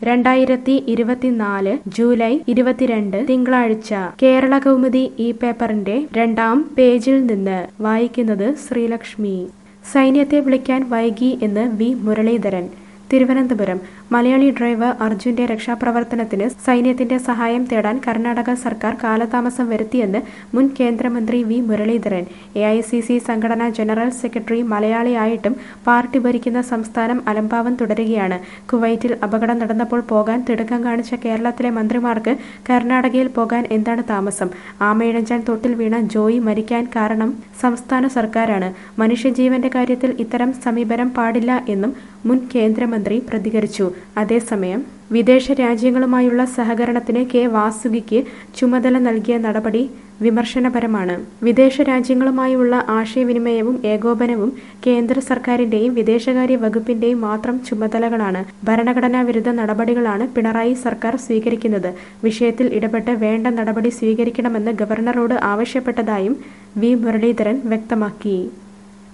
രണ്ടായിരത്തി ഇരുപത്തിനാല് ജൂലൈ ഇരുപത്തിരണ്ട് തിങ്കളാഴ്ച കേരള കൗമുദി ഈ പേപ്പറിന്റെ രണ്ടാം പേജിൽ നിന്ന് വായിക്കുന്നത് ശ്രീലക്ഷ്മി സൈന്യത്തെ വിളിക്കാൻ വൈകി എന്ന് വി മുരളീധരൻ തിരുവനന്തപുരം മലയാളി ഡ്രൈവർ അർജുന്റെ രക്ഷാപ്രവർത്തനത്തിന് സൈന്യത്തിന്റെ സഹായം തേടാൻ കർണാടക സർക്കാർ കാലതാമസം വരുത്തിയെന്ന് മുൻ കേന്ദ്രമന്ത്രി V Muraleedharan A I C C സംഘടനാ ജനറൽ സെക്രട്ടറി മലയാളിയായിട്ടും പാർട്ടി ഭരിക്കുന്ന സംസ്ഥാനം അലംഭാവം തുടരുകയാണ് കുവൈറ്റിൽ അപകടം നടന്നപ്പോൾ പോകാൻ തിടുക്കം കാണിച്ച കേരളത്തിലെ മന്ത്രിമാർക്ക് കർണാടകയിൽ പോകാൻ എന്താണ് താമസം ആമയിഴഞ്ചാൻ തൊട്ടിൽ വീണ ജോയി മരിക്കാൻ കാരണം സംസ്ഥാന സർക്കാരാണ് മനുഷ്യജീവന്റെ കാര്യത്തിൽ ഇത്തരം സമീപനം പാടില്ല എന്നും മുൻ കേന്ദ്രമന്ത്രി പ്രതികരിച്ചു അതേസമയം വിദേശ രാജ്യങ്ങളുമായുള്ള സഹകരണത്തിന് കെ വാസുകിക്ക് ചുമതല നൽകിയ നടപടി വിമർശനപരമാണ് വിദേശ രാജ്യങ്ങളുമായുള്ള ആശയവിനിമയവും ഏകോപനവും കേന്ദ്ര സർക്കാരിന്റെയും വിദേശകാര്യ വകുപ്പിന്റെയും മാത്രം ചുമതലകളാണ് ഭരണഘടനാ വിരുദ്ധ നടപടികളാണ് പിണറായി സർക്കാർ സ്വീകരിക്കുന്നത് വിഷയത്തിൽ ഇടപെട്ട് വേണ്ട നടപടി സ്വീകരിക്കണമെന്ന് ഗവർണറോട് ആവശ്യപ്പെട്ടതായും വി മുരളീധരൻ വ്യക്തമാക്കി